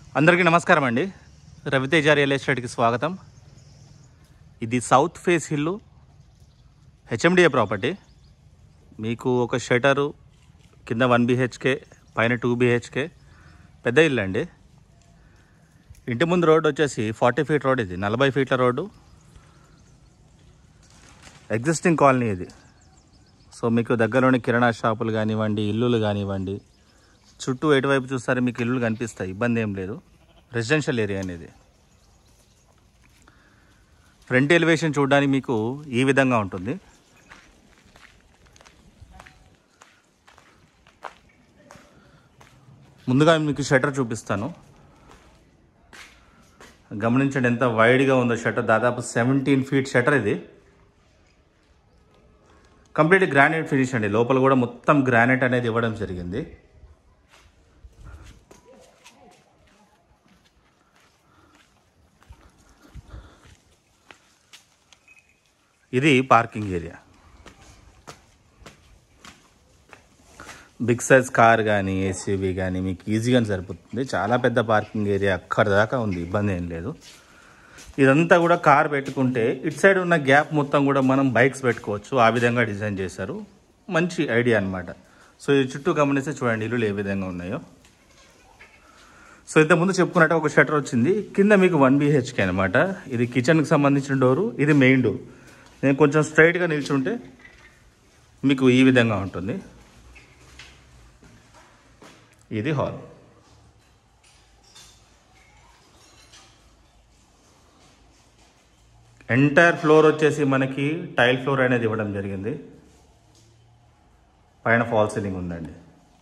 అందరికీ నమస్కారం అండి రవితేజ రియల్ ఎస్టేట్కి స్వాగతం ఇది south face hill HMDA property మీకు ఒక షటరు కింద వన్ బిహెచ్కే పైన టూ బిహెచ్కే పెద్ద ఇల్లు అండి ఇంటి ముందు రోడ్ వచ్చేసి ఫార్టీ ఫీట్ రోడ్ ఇది నలభై ఫీట్ల రోడ్డు ఎగ్జిస్టింగ్ కాలనీ ఇది సో మీకు దగ్గరలోని కిరాణా షాపులు కానివ్వండి ఇల్లులు కానివ్వండి చుట్టూ ఎటువైపు చూస్తారో మీకు ఇల్లులు కనిపిస్తాయి ఇబ్బంది ఏం లేదు రెసిడెన్షియల్ ఏరియా అనేది ఫ్రంట్ ఎలివేషన్ చూడడానికి మీకు ఈ విధంగా ఉంటుంది ముందుగా మీకు షటర్ చూపిస్తాను గమనించండి ఎంత వైడ్గా ఉందో షటర్ దాదాపు సెవెంటీన్ ఫీట్ షటర్ ఇది కంప్లీట్ గ్రానైట్ ఫినిష్ అండి లోపల కూడా మొత్తం గ్రానైట్ అనేది ఇవ్వడం జరిగింది ఇది parking area big size car కానీ ఏసీబీ కానీ మీకు ఈజీగా సరిపోతుంది చాలా పెద్ద పార్కింగ్ ఏరియా అక్కడ దాకా ఉంది ఇబ్బంది ఏం లేదు ఇదంతా కూడా కార్ పెట్టుకుంటే ఇటు సైడ్ ఉన్న గ్యాప్ మొత్తం కూడా మనం బైక్స్ పెట్టుకోవచ్చు ఆ విధంగా డిజైన్ చేశారు మంచి ఐడియా అన్నమాట సో ఈ చుట్టూ గమనిస్తే చూడండి ఇల్లులు ఏ విధంగా ఉన్నాయో సో ఇంతకుముందు చెప్పుకున్నట్టు ఒక షటర్ వచ్చింది కింద మీకు వన్ బిహెచ్కే అనమాట ఇది కిచెన్కి సంబంధించిన డోరు ఇది మెయిన్ డోర్ నేను కొంచెం స్ట్రైట్గా నిల్చుంటే మీకు ఈ విధంగా ఉంటుంది ఇది హాల్ ఎంటైర్ ఫ్లోర్ వచ్చేసి మనకి టైల్ ఫ్లోర్ అనేది ఇవ్వడం జరిగింది పైన ఫాల్ సీలింగ్ ఉందండి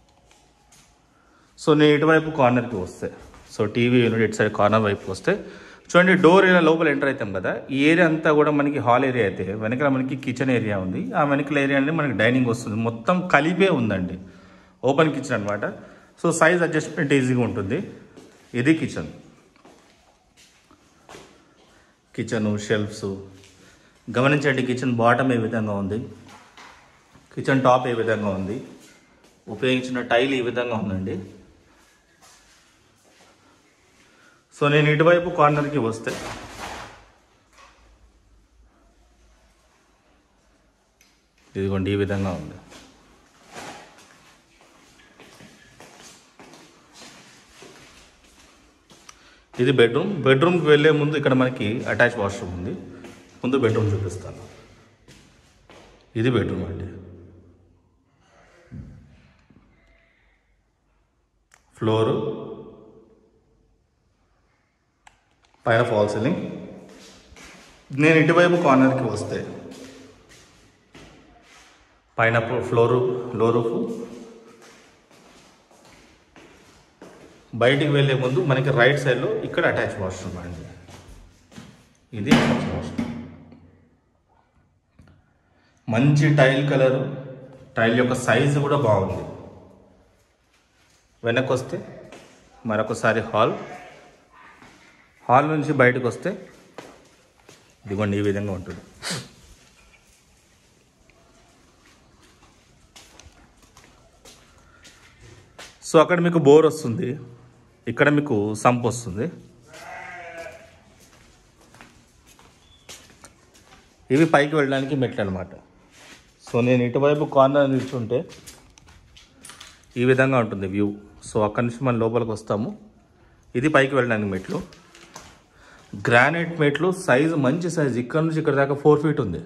సో నేను ఇటువైపు కార్నర్కి వస్తే సో టీవీ యూనిట్ ఇటు సైడ్ కార్నర్ వైపు వస్తే చూడండి డోర్ ఇలా లోపల ఎంటర్ అవుతాం కదా ఈ ఏరియా అంతా కూడా మనకి హాల్ ఏరియా అయితే వెనకాల మనకి కిచెన్ ఏరియా ఉంది ఆ వెనకాల ఏరియా అనేది మనకి డైనింగ్ వస్తుంది మొత్తం కలిపే ఉందండి ఓపెన్ కిచెన్ అనమాట సో సైజ్ అడ్జస్ట్మెంట్ ఈజీగా ఉంటుంది ఇది కిచెన్ కిచెను షెల్ఫ్స్ గమనించండి కిచెన్ బాటమ్ ఏ విధంగా ఉంది కిచెన్ టాప్ ఏ విధంగా ఉంది ఉపయోగించిన టైల్ ఈ విధంగా ఉందండి సో నేను ఇటువైపు కార్నర్కి వస్తే ఇదిగోండి ఈ విధంగా ఉంది ఇది బెడ్రూమ్ బెడ్రూమ్కి వెళ్ళే ముందు ఇక్కడ మనకి అటాచ్ వాష్రూమ్ ఉంది ముందు బెడ్రూమ్ చూపిస్తాను ఇది బెడ్రూమ్ అండి ఫ్లోరు పైన ఫాల్ సీలింగ్ నేను ఇటువైపు కార్నర్కి వస్తే పైన ఫ్లోరు లో రూఫ్ బయటికి వెళ్ళే ముందు మనకి రైట్ సైడ్లో ఇక్కడ అటాచ్ వాష్రూమ్ అండి ఇది అటాచ్ వాష్రూమ్ మంచి టైల్ కలర్ టైల్ యొక్క సైజు కూడా బాగుంది వెనక్కి వస్తే మరొకసారి హాల్ హాల్ నుంచి బయటకు వస్తే ఇదిగోండి ఈ విధంగా ఉంటుంది సో అక్కడ మీకు బోర్ వస్తుంది ఇక్కడ మీకు సంప్ వస్తుంది ఇవి పైకి వెళ్ళడానికి మెట్లు అనమాట సో నేను ఇటువైపు కార్నర్ నిల్చుంటే ఈ విధంగా ఉంటుంది వ్యూ సో అక్కడి నుంచి మనం లోపలికి వస్తాము ఇది పైకి వెళ్ళడానికి మెట్లు గ్రానైట్ మెట్లు సైజు మంచి సైజు ఇక్కడ నుంచి ఇక్కడ దాకా ఫోర్ ఫీట్ ఉంది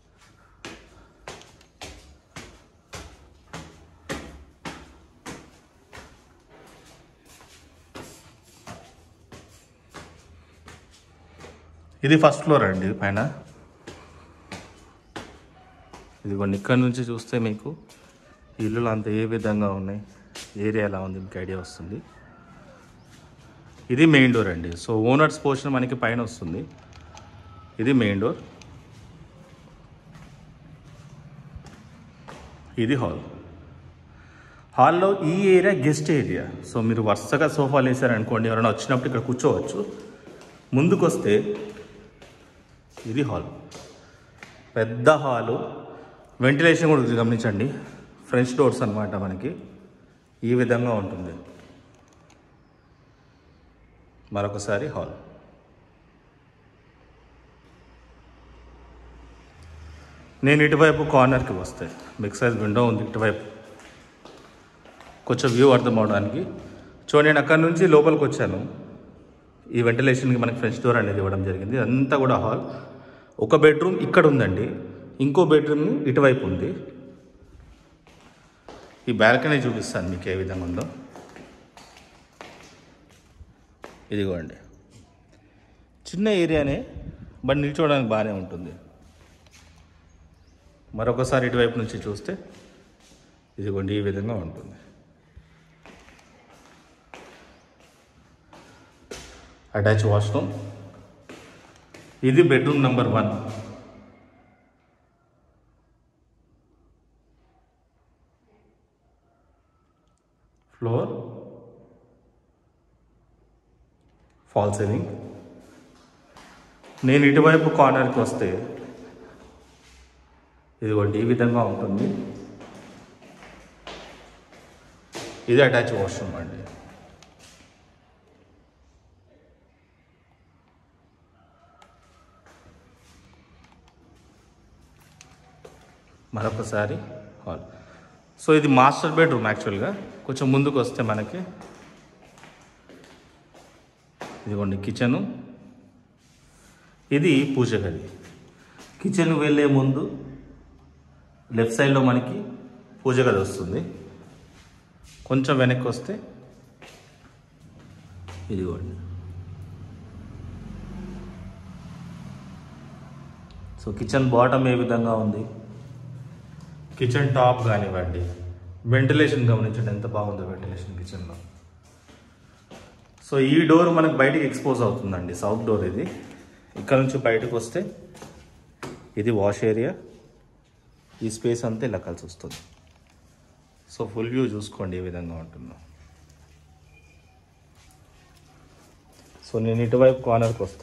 ఇది ఫస్ట్ ఫ్లోర్ అండి ఇది పైన ఇదిగోండి ఇక్కడ నుంచి చూస్తే మీకు ఇల్లులు అంత ఏ విధంగా ఉన్నాయి ఏరియా ఎలా ఉంది మీకు ఐడియా వస్తుంది ఇది మెయిన్ డోర్ అండి సో ఓనర్స్ పోర్షన్ మనకి పైన వస్తుంది ఇది మెయిన్ డోర్ ఇది హాల్ హాల్లో ఈ ఏరియా గెస్ట్ ఏరియా సో మీరు వరుసగా సోఫాలు వేసారనుకోండి ఎవరైనా వచ్చినప్పుడు ఇక్కడ కూర్చోవచ్చు ముందుకు వస్తే ఇది హాల్ పెద్ద హాలు వెంటిలేషన్ కూడా గమనించండి ఫ్రెంచ్ డోర్స్ అన్నమాట మనకి ఈ విధంగా ఉంటుంది మరొకసారి హాల్ నేను ఇటువైపు కార్నర్కి వస్తే బిగ్ సైజ్ విండో ఉంది ఇటువైపు కొంచెం వ్యూ అర్థం అవడానికి సో నేను అక్కడి నుంచి లోపలికి వచ్చాను ఈ వెంటిలేషన్కి మనకి ఫ్రెంచ్ డోర్ అనేది ఇవ్వడం జరిగింది అంతా కూడా హాల్ ఒక బెడ్రూమ్ ఇక్కడ ఉందండి ఇంకో బెడ్రూమ్ ఇటువైపు ఉంది ఈ బాల్కనీ చూపిస్తాను మీకు ఏ విధంగా ఉందో ఇదిగోండి చిన్న ఏరియానే బట్ నిల్చోవడానికి బాగానే ఉంటుంది మరొకసారి ఇటువైపు నుంచి చూస్తే ఇదిగోండి ఈ విధంగా ఉంటుంది అటాచ్ వాష్రూమ్ ఇది bedroom number one floor false ceiling నేను ఇటువైపు కార్నర్కి వస్తే ఇదిగోండి ఈ విధంగా ఉంటుంది ఇది అటాచ్ వాష్రూమ్ అండి మరొకసారి హాల్ సో ఇది మాస్టర్ బెడ్రూమ్ యాక్చువల్గా కొంచెం ముందుకు వస్తే మనకి ఇదిగోండి కిచెను ఇది పూజ గది కిచెన్ వెళ్ళే ముందు లెఫ్ట్ సైడ్లో మనకి పూజ గది వస్తుంది కొంచెం వెనక్కి వస్తే ఇదిగోండి సో కిచెన్ బాటమ్ ఏ విధంగా ఉంది కిచెన్ టాప్ కానివ్వండి వెంటిలేషన్ గమనించండి ఎంత బాగుందో వెంటిలేషన్ కిచెన్లో సో ఈ డోర్ మనకు బయటికి ఎక్స్పోజ్ అవుతుందండి సౌత్ డోర్ ఇది ఇక్కడ నుంచి బయటకు వస్తే ఇది వాష్ ఏరియా ఈ స్పేస్ అంతా ఇలా కలిసి వస్తుంది సో ఫుల్ వ్యూ చూసుకోండి ఏ విధంగా ఉంటుందో సో నేను ఇటువైపు కార్నర్కి వస్తే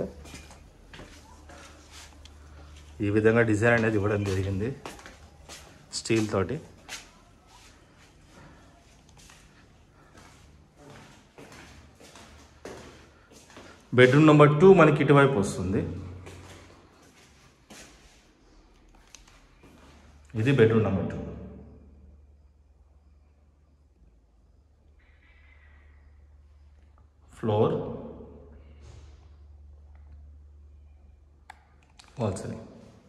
ఈ విధంగా డిజైన్ అనేది ఇవ్వడం జరిగింది స్టీల్ తోటి బెడ్రూమ్ నెంబర్ టూ మనకి ఇటువైపు వస్తుంది ఇది bedroom number two floor wall ceiling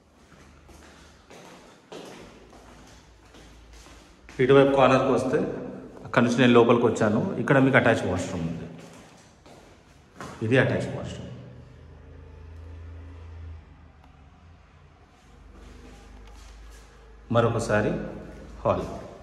ఇటువైపు కార్నర్కి వస్తే అక్కడ నుంచి నేను లోపలికి వచ్చాను ఇక్కడ మీకు అటాచ్ వాష్రూమ్ ఉంది ఇది అటాచ్ వాష్రూమ్ మరొకసారి హాల్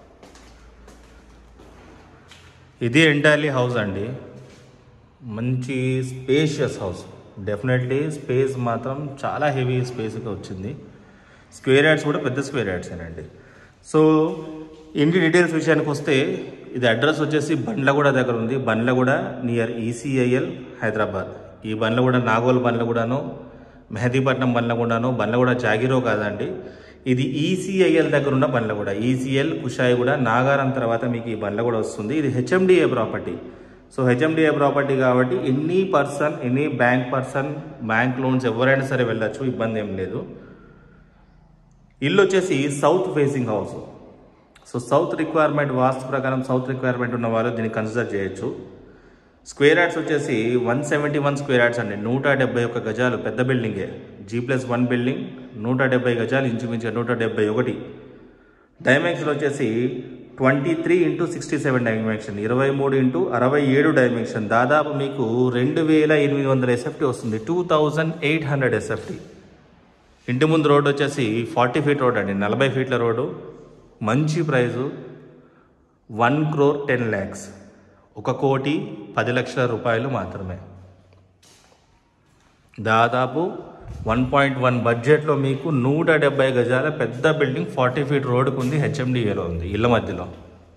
ఇది ఎంటైర్లీ హౌస్ అండి మంచి స్పేషియస్ హౌస్ డెఫినెట్లీ స్పేస్ మాత్రం చాలా హెవీ స్పేస్గా వచ్చింది స్క్వేర్ యార్డ్స్ కూడా పెద్ద స్క్వేర్ యార్డ్సేనండి సో ఇంటి డీటెయిల్స్ విషయానికి వస్తే ఇది అడ్రస్ వచ్చేసి బండ్లగూడ దగ్గర ఉంది బండ్లగూడ నియర్ ఈసీఐఎల్ హైదరాబాద్ ఈ బండ్లగూడ నాగోల్ బండ్లగూడను మెహదీపట్నం బండ్లగూడను బండ్లగూడ జాగిరో కాదండి ఇది ఈసీఐఎల్ దగ్గర ఉన్న బండ్లగూడ ఈసీఎల్ కుషాయిగూడ నాగారం తర్వాత మీకు ఈ బండ్లగూడ వస్తుంది ఇది HMDA property so HMDA property కాబట్టి any person any bank person bank loans ఎవరైనా సరే వెళ్ళొచ్చు ఇబ్బంది ఏం లేదు ఇల్లు వచ్చేసి south facing house so south requirement vastu ప్రకారం సౌత్ రిక్వైర్మెంట్ ఉన్న వాళ్ళు దీన్ని కన్సిడర్ చేయొచ్చు స్క్వేర్ యార్డ్స్ వచ్చేసి one seventy one square yards అండి నూట డెబ్బై ఒక్క గజాలు పెద్ద బిల్డింగే జీ ప్లస్ వన్ బిల్డింగ్ నూట డెబ్బై గజాలు ఇంచుమించు నూట డెబ్బై ఒకటి డైమెన్షన్ వచ్చేసి twenty three into sixty seven dimension ఇరవై మూడు ఇంటూ అరవై ఏడు డైమెన్షన్ దాదాపు మీకు రెండు వేల ఎనిమిది వందల ఎస్ఎఫ్టీ వస్తుంది two thousand eight hundred SFT ఇంటి ముందు రోడ్ వచ్చేసి ఫార్టీ ఫీట్ రోడ్ అండి నలభై ఫీట్ల రోడ్డు మంచి price one crore ten lakhs ఒక కోటి పది లక్షల రూపాయలు మాత్రమే దాదాపు వన్ పాయింట్ వన్ బడ్జెట్లో మీకు నూట డెబ్బై గజాల పెద్ద బిల్డింగ్ ఫార్టీ ఫీట్ రోడ్డుకు ఉంది హెచ్ఎండిఏలో ఉంది ఇళ్ళ మధ్యలో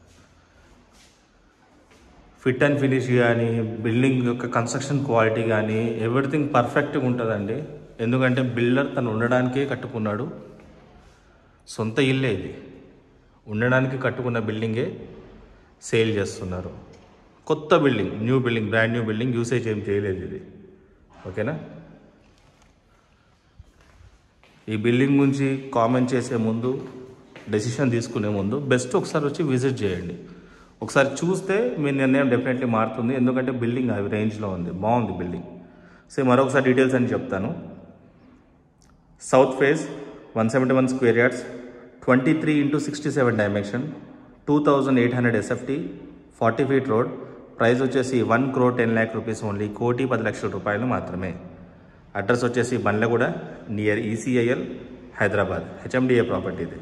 ఫిట్ అండ్ ఫినిష్ కానీ బిల్డింగ్ యొక్క కన్స్ట్రక్షన్ క్వాలిటీ కానీ ఎవ్రీథింగ్ పర్ఫెక్ట్గా ఉంటుందండి ఎందుకంటే బిల్డర్ తను ఉండడానికే కట్టుకున్నాడు సొంత ఇల్లే ఇది ఉండడానికి కట్టుకున్న బిల్డింగే సేల్ చేస్తున్నారు కొత్త building new building brand new building usage ఏం చేయలేదు ఇది ఓకేనా ఈ బిల్డింగ్ గురించి కామెంట్ చేసే ముందు డెసిషన్ తీసుకునే ముందు బెస్ట్ ఒకసారి వచ్చి విజిట్ చేయండి ఒకసారి చూస్తే మీ నిర్ణయం డెఫినెట్లీ మారుతుంది ఎందుకంటే బిల్డింగ్ అవి రేంజ్లో ఉంది బాగుంది బిల్డింగ్ సో మరొకసారి డీటెయిల్స్ అని చెప్తాను south face one seventy one square yards twenty three into sixty seven dimension two thousand eight hundred SFT forty feet road price వచ్చేసి one crore ten lakh rupees only కోటి పది లక్షల రూపాయలు మాత్రమే అడ్రస్ వచ్చేసి Bandlaguda near ECIL Hyderabad HMDA property ఇది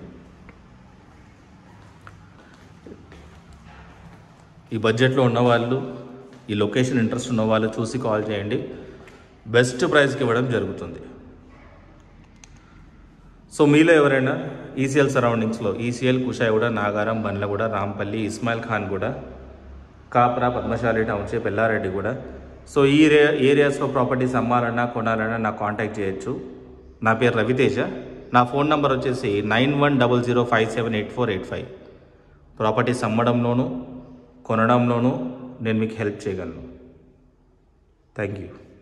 ఈ బడ్జెట్లో ఉన్నవాళ్ళు ఈ లొకేషన్ ఇంట్రెస్ట్ ఉన్న వాళ్ళు చూసి కాల్ చేయండి బెస్ట్ ప్రైస్కి ఇవ్వడం జరుగుతుంది సో మీలో ఎవరైనా ఈసీఎల్ సరౌండింగ్స్లో ఈసీఎల్ కుషాయిగూడ నాగారం బండ్లగూడ రాంపల్లి ఇస్మాయిల్ ఖాన్ కూడా కాప్రా పద్మశాలి టౌన్షిప్ ఎల్లారెడ్డి కూడా సో ఈ రే ఏరియాస్లో ప్రాపర్టీస్ అమ్మాలన్నా కొనాలన్నా నాకు కాంటాక్ట్ చేయొచ్చు నా పేరు రవితేజ నా ఫోన్ నంబర్ వచ్చేసి nine one double zero five seven eight four eight five properties అమ్మడంలోనూ కొనడంలోనూ నేను మీకు హెల్ప్ చేయగలను థ్యాంక్ యూ